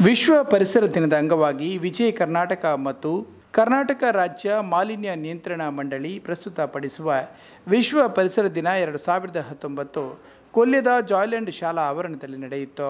ವಿಶ್ವ ಪರಿಸರ ದಿನದ ಅಂಗವಾಗಿ ವಿಜಯ ಕರ್ನಾಟಕ ಮತ್ತು ಕರ್ನಾಟಕ ರಾಜ್ಯ ಮಾಲಿನ್ಯ ನಿಯಂತ್ರಣ ಮಂಡಳಿ ಪ್ರಸ್ತುತಪಡಿಸುವ ವಿಶ್ವ ಪರಿಸರ ದಿನ ಎರಡು ಸಾವಿರದ ಹತ್ತೊಂಬತ್ತು ಕೊಲ್ಯದ ಜಾಯ್ಲೆಂಡ್ ಶಾಲಾ ಆವರಣದಲ್ಲಿ ನಡೆಯಿತು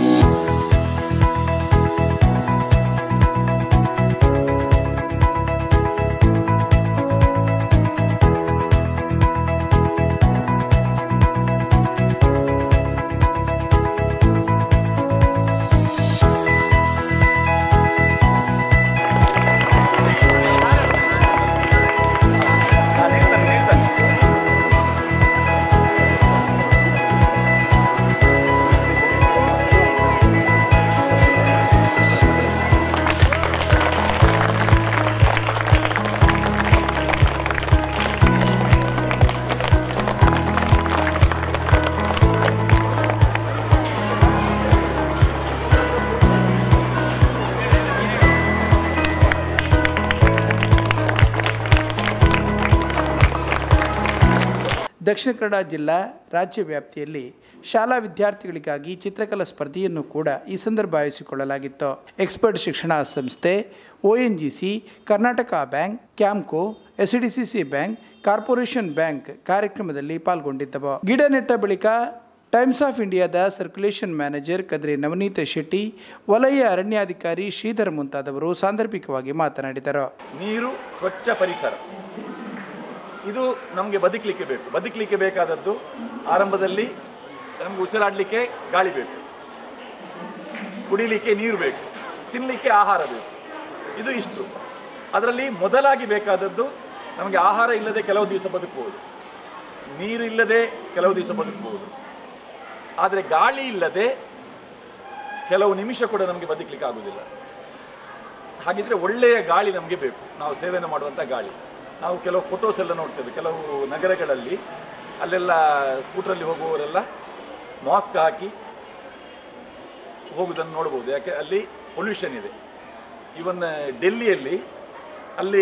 ದಕ್ಷಿಣ ಕನ್ನಡ ಜಿಲ್ಲಾ ರಾಜ್ಯ ವ್ಯಾಪ್ತಿಯಲ್ಲಿ ಶಾಲಾ ವಿದ್ಯಾರ್ಥಿಗಳಿಗಾಗಿ ಚಿತ್ರಕಲಾ ಸ್ಪರ್ಧೆಯನ್ನು ಕೂಡ ಈ ಸಂದರ್ಭ ಆಯೋಜಿಸಿಕೊಳ್ಳಲಾಗಿತ್ತು ಎಕ್ಸ್ಪರ್ಟ್ ಶಿಕ್ಷಣ ಸಂಸ್ಥೆ O N G C Karnataka bank Campco S D C C bank corporation bank ಕಾರ್ಯಕ್ರಮದಲ್ಲಿ ಪಾಲ್ಗೊಂಡಿದ್ದವು ಗಿಡ ನೆಟ್ಟ ಬಳಿಕ ಟೈಮ್ಸ್ ಆಫ್ ಇಂಡಿಯಾದ ಸರ್ಕ್ಯುಲೇಷನ್ ಮ್ಯಾನೇಜರ್ ಕದ್ರಿ ನವನೀತ್ ಶೆಟ್ಟಿ ವಲಯ ಅರಣ್ಯಾಧಿಕಾರಿ ಶ್ರೀಧರ್ ಮುಂತಾದವರು ಸಾಂದರ್ಭಿಕವಾಗಿ ಮಾತನಾಡಿದರು ನೀರು ಸ್ವಚ್ಛ ಪರಿಸರ ಇದು ನಮಗೆ ಬದುಕಲಿಕ್ಕೆ ಬೇಕು ಬದುಕಲಿಕ್ಕೆ ಬೇಕಾದದ್ದು ಆರಂಭದಲ್ಲಿ ನಮಗೆ ಉಸಿರಾಡಲಿಕ್ಕೆ ಗಾಳಿ ಬೇಕು ಕುಡಿಲಿಕ್ಕೆ ನೀರು ಬೇಕು ತಿನ್ನಲಿಕ್ಕೆ ಆಹಾರ ಬೇಕು ಇದು ಇಷ್ಟು ಅದರಲ್ಲಿ ಮೊದಲಾಗಿ ಬೇಕಾದದ್ದು ನಮಗೆ ಆಹಾರ ಇಲ್ಲದೆ ಕೆಲವು ದಿವಸ ಬದುಕಬಹುದು ನೀರು ಇಲ್ಲದೆ ಕೆಲವು ದಿವಸ ಬದುಕಬಹುದು ಆದರೆ ಗಾಳಿ ಇಲ್ಲದೆ ಕೆಲವು ನಿಮಿಷ ಕೂಡ ನಮಗೆ ಬದುಕಲಿಕ್ಕೆ ಆಗುವುದಿಲ್ಲ ಹಾಗಿದ್ರೆ ಒಳ್ಳೆಯ ಗಾಳಿ ನಮಗೆ ಬೇಕು ನಾವು ಸೇವನೆ ಮಾಡುವಂಥ ಗಾಳಿ ನಾವು ಕೆಲವು ಫೋಟೋಸ್ ಎಲ್ಲ ನೋಡ್ತೇವೆ ಕೆಲವು ನಗರಗಳಲ್ಲಿ ಅಲ್ಲೆಲ್ಲ ಸ್ಕೂಟ್ರಲ್ಲಿ ಹೋಗುವವರೆಲ್ಲ ಮಾಸ್ಕ್ ಹಾಕಿ ಹೋಗುವುದನ್ನು ನೋಡ್ಬೋದು ಯಾಕೆ ಅಲ್ಲಿ ಪೊಲ್ಯೂಷನ್ ಇದೆ ಇವನ್ ಡೆಲ್ಲಿಯಲ್ಲಿ ಅಲ್ಲಿ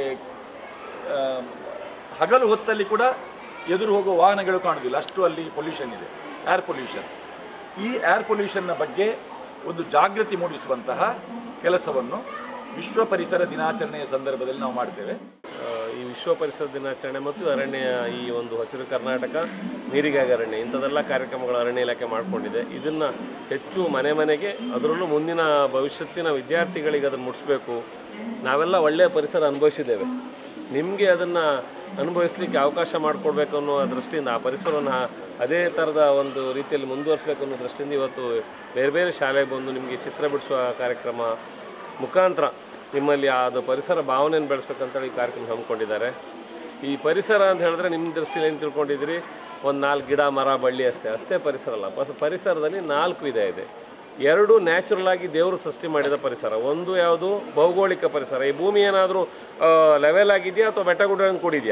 ಆ, ಹಗಲು ಹೊತ್ತಲ್ಲಿ ಕೂಡ ಎದುರು ಹೋಗುವ ವಾಹನಗಳು ಕಾಣುವುದಿಲ್ಲ ಅಷ್ಟು ಅಲ್ಲಿ ಪೊಲ್ಯೂಷನ್ ಇದೆ ಏರ್ ಪೊಲ್ಯೂಷನ್ ಈ ಏರ್ ಪೊಲ್ಯೂಷನ್ನ ಬಗ್ಗೆ ಒಂದು ಜಾಗೃತಿ ಮೂಡಿಸುವಂತಹ ಕೆಲಸವನ್ನು ವಿಶ್ವ ಪರಿಸರ ದಿನಾಚರಣೆಯ ಸಂದರ್ಭದಲ್ಲಿ ನಾವು ಮಾಡ್ತೇವೆ ಆ, ಈ ವಿಶ್ವ ಪರಿಸರ ದಿನಾಚರಣೆ ಮತ್ತು ಅರಣ್ಯ ಈ ಒಂದು ಹಸಿರು ಕರ್ನಾಟಕ ನೀರಿಗಾಗಿ ಅರಣ್ಯ ಇಂಥದ್ದೆಲ್ಲ ಕಾರ್ಯಕ್ರಮಗಳು ಅರಣ್ಯ ಇಲಾಖೆ ಮಾಡಿಕೊಂಡಿದೆ ಇದನ್ನು ಹೆಚ್ಚು ಮನೆ ಮನೆಗೆ ಅದರಲ್ಲೂ ಮುಂದಿನ ಭವಿಷ್ಯತ್ತಿನ ವಿದ್ಯಾರ್ಥಿಗಳಿಗೆ ಅದನ್ನು ಮುಟ್ಟಿಸ್ಬೇಕು ನಾವೆಲ್ಲ ಒಳ್ಳೆಯ ಪರಿಸರ ಅನುಭವಿಸಿದ್ದೇವೆ ನಿಮಗೆ ಅದನ್ನು ಅನುಭವಿಸ್ಲಿಕ್ಕೆ ಅವಕಾಶ ಮಾಡಿಕೊಡ್ಬೇಕು ಅನ್ನೋ ದೃಷ್ಟಿಯಿಂದ ಆ ಪರಿಸರವನ್ನು ಅದೇ ಥರದ ಒಂದು ರೀತಿಯಲ್ಲಿ ಮುಂದುವರಿಸಬೇಕು ಅನ್ನೋ ದೃಷ್ಟಿಯಿಂದ ಇವತ್ತು ಬೇರೆ ಬೇರೆ ಶಾಲೆಗೆ ಬಂದು ನಿಮಗೆ ಚಿತ್ರ ಬಿಡಿಸುವ ಕಾರ್ಯಕ್ರಮ ಮುಖಾಂತರ ನಿಮ್ಮಲ್ಲಿ ಅದು ಪರಿಸರ ಭಾವನೆಯನ್ನು ಬೆಳೆಸ್ಬೇಕಂತೇಳಿ ಈ ಕಾರ್ಯಕ್ರಮ ಹಮ್ಮಿಕೊಂಡಿದ್ದಾರೆ ಈ ಪರಿಸರ ಅಂತ ಹೇಳಿದ್ರೆ ನಿಮ್ಮ ದೃಷ್ಟಿಯಲ್ಲಿ ಏನು ತಿಳ್ಕೊಂಡಿದ್ದೀರಿ ಒಂದು ನಾಲ್ಕು ಗಿಡ ಮರ ಬಳ್ಳಿ ಅಷ್ಟೇ ಅಷ್ಟೇ ಪರಿಸರ ಅಲ್ಲ ಪಸ ಪರಿಸರದಲ್ಲಿ ನಾಲ್ಕು ವಿಧ ಇದೆ ಎರಡು ನ್ಯಾಚುರಲ್ ಆಗಿ ದೇವರು ಸೃಷ್ಟಿ ಮಾಡಿದ ಪರಿಸರ ಒಂದು ಯಾವುದು ಭೌಗೋಳಿಕ ಪರಿಸರ ಈ ಭೂಮಿ ಏನಾದರೂ ಲೆವೆಲ್ ಆಗಿದೆಯಾ ಅಥವಾ ಬೆಟ್ಟ ಗುಡ್ಡಗಳನ್ನು ಕೂಡಿದೆಯಾ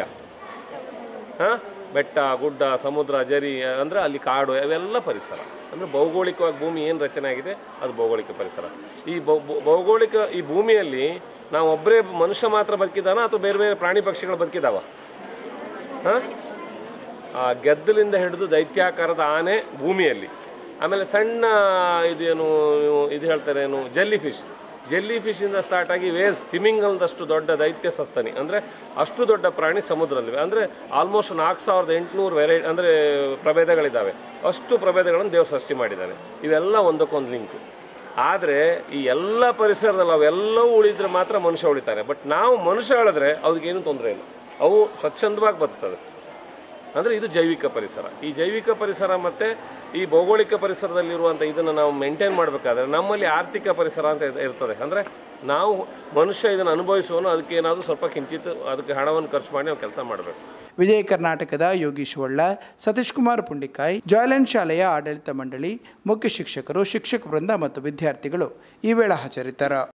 ಹಾಂ ಬೆಟ್ಟ ಗುಡ್ಡ ಸಮುದ್ರ ಜರಿ ಅಂದರೆ ಅಲ್ಲಿ ಕಾಡು ಅವೆಲ್ಲ ಪರಿಸರ ಅಂದರೆ ಭೌಗೋಳಿಕವಾಗಿ ಭೂಮಿ ಏನು ರಚನೆ ಆಗಿದೆ ಅದು ಭೌಗೋಳಿಕ ಪರಿಸರ ಈ ಭೌ- ಭೌ- ಭೌಗೋಳಿಕ ಈ ಭೂಮಿಯಲ್ಲಿ ನಾವು ಒಬ್ಬರೇ ಮನುಷ್ಯ ಮಾತ್ರ ಬದುಕಿದಾನ ಅಥವಾ ಬೇರೆ ಬೇರೆ ಪ್ರಾಣಿ ಪಕ್ಷಿಗಳು ಬದುಕಿದಾವ ಹಾಂ ಆ ಗೆದ್ದಲಿಂದ ಹಿಡಿದು ದೈತ್ಯಾಕಾರದ ಆನೆ ಭೂಮಿಯಲ್ಲಿ ಆಮೇಲೆ ಸಣ್ಣ ಇದೇನು ಇದು ಹೇಳ್ತಾರೆ ಏನು ಜೆಲ್ಲಿ ಫಿಶ್ ಜೆಲ್ಲಿ ಫಿಶಿಂದ ಸ್ಟಾರ್ಟ್ ಆಗಿ ವೇಲ್ಸ್ ಸ್ವಿಮ್ಮಿಂಗಲ್ದಷ್ಟು ದೊಡ್ಡ ದೈತ್ಯ ಸಸ್ತನಿ ಅಂದರೆ ಅಷ್ಟು ದೊಡ್ಡ ಪ್ರಾಣಿ ಸಮುದ್ರದಲ್ಲಿ ಅಂದರೆ ಆಲ್ಮೋಸ್ಟ್ ನಾಲ್ಕು ಸಾವಿರದ ಎಂಟುನೂರು ವೆರೈ ಅಂದರೆ ಪ್ರಭೇದಗಳಿದ್ದಾವೆ ಅಷ್ಟು ಪ್ರಭೇದಗಳನ್ನು ದೇವರು ಸೃಷ್ಟಿ ಮಾಡಿದ್ದಾನೆ ಇವೆಲ್ಲ ಒಂದಕ್ಕೊಂದು ಲಿಂಕ್ ಆದರೆ ಈ ಎಲ್ಲ ಪರಿಸರದಲ್ಲಿ ಅವೆಲ್ಲವೂ ಉಳಿದ್ರೆ ಮಾತ್ರ ಮನುಷ್ಯ ಉಳಿತಾನೆ ಬಟ್ ನಾವು ಮನುಷ್ಯ ಹೇಳಿದ್ರೆ ಅವ್ರಿಗೇನು ತೊಂದರೆ ಇಲ್ಲ ಅವು ಸ್ವಚ್ಛಂದವಾಗಿ ಬರ್ತದೆ ಅಂದರೆ ಇದು ಜೈವಿಕ ಪರಿಸರ ಈ ಜೈವಿಕ ಪರಿಸರ ಮತ್ತು ಈ ಭೌಗೋಳಿಕ ಪರಿಸರದಲ್ಲಿರುವಂಥ ಇದನ್ನು ನಾವು ಮೇಂಟೈನ್ ಮಾಡಬೇಕಾದ್ರೆ ನಮ್ಮಲ್ಲಿ ಆರ್ಥಿಕ ಪರಿಸರ ಅಂತ ಇರ್- ಇರ್ತದೆ ಅಂದರೆ ನಾವು ಮನುಷ್ಯ ಇದನ್ನು ಅನುಭವಿಸುವನು ಅದಕ್ಕೆ ಏನಾದರೂ ಸ್ವಲ್ಪ ಕಿಂಚಿತ್ ಅದಕ್ಕೆ ಹಣವನ್ನು ಖರ್ಚು ಮಾಡಿ ನಾವು ಕೆಲಸ ಮಾಡಬೇಕು ವಿಜಯ ಕರ್ನಾಟಕದ ಯೋಗೀಶ್ ಒಳ್ಳ ಸತೀಶ್ ಕುಮಾರ್ ಪುಂಡಿಕಾಯ್ ಜಾಯ್ಲೆಂಡ್ ಶಾಲೆಯ ಆಡಳಿತ ಮಂಡಳಿ ಮುಖ್ಯ ಶಿಕ್ಷಕರು ಶಿಕ್ಷಕ ವೃಂದ ಮತ್ತು ವಿದ್ಯಾರ್ಥಿಗಳು ಈ ವೇಳೆ ಹಾಜರಿದ್ದರು